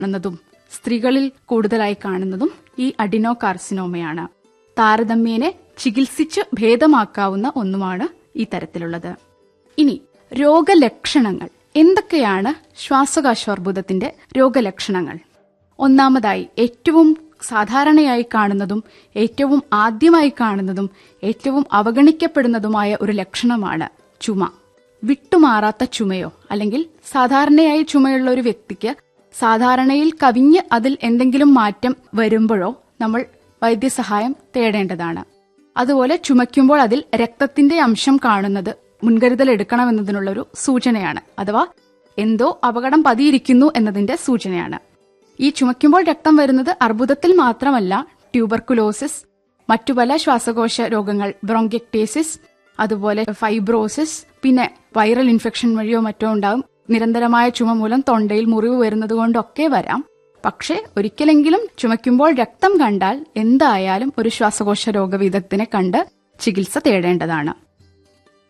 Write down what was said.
കാണുന്നതും സ്ത്രീകളിൽ കൂടുതലായി കാണുന്നതും ഈ അഡിനോ കാർസിനോമയാണ് താരതമ്യേന ചികിത്സിച്ച് ഭേദമാക്കാവുന്ന ഒന്നുമാണ് ഈ തരത്തിലുള്ളത് ഇനി രോഗലക്ഷണങ്ങൾ എന്തൊക്കെയാണ് ശ്വാസകോശോർബുദത്തിന്റെ രോഗലക്ഷണങ്ങൾ ഒന്നാമതായി ഏറ്റവും സാധാരണയായി കാണുന്നതും ഏറ്റവും ആദ്യമായി കാണുന്നതും ഏറ്റവും അവഗണിക്കപ്പെടുന്നതുമായ ഒരു ലക്ഷണമാണ് ചുമ വിട്ടുമാറാത്ത ചുമയോ അല്ലെങ്കിൽ സാധാരണയായി ചുമയുള്ള ഒരു വ്യക്തിക്ക് സാധാരണയിൽ കവിഞ്ഞ് അതിൽ എന്തെങ്കിലും മാറ്റം വരുമ്പോഴോ നമ്മൾ വൈദ്യസഹായം തേടേണ്ടതാണ് അതുപോലെ ചുമയ്ക്കുമ്പോൾ അതിൽ രക്തത്തിന്റെ അംശം കാണുന്നത് മുൻകരുതൽ എടുക്കണമെന്നതിനുള്ളൊരു സൂചനയാണ് അഥവാ എന്തോ അപകടം പതിയിരിക്കുന്നു എന്നതിന്റെ സൂചനയാണ് ഈ ചുമയ്ക്കുമ്പോൾ രക്തം വരുന്നത് അർബുദത്തിൽ മാത്രമല്ല ട്യൂബർക്കുലോസിസ് മറ്റു പല ശ്വാസകോശ രോഗങ്ങൾ ബ്രോങ്കെക്ടേസിസ് അതുപോലെ ഫൈബ്രോസിസ് പിന്നെ വൈറൽ ഇൻഫെക്ഷൻ വഴിയോ മറ്റോ ഉണ്ടാകും നിരന്തരമായ ചുമ മൂലം തൊണ്ടയിൽ മുറിവ് വരുന്നത് കൊണ്ടൊക്കെ വരാം പക്ഷേ ഒരിക്കലെങ്കിലും ചുമയ്ക്കുമ്പോൾ രക്തം കണ്ടാൽ എന്തായാലും ഒരു ശ്വാസകോശ രോഗവിദഗ്ധനെ കണ്ട് ചികിത്സ തേടേണ്ടതാണ്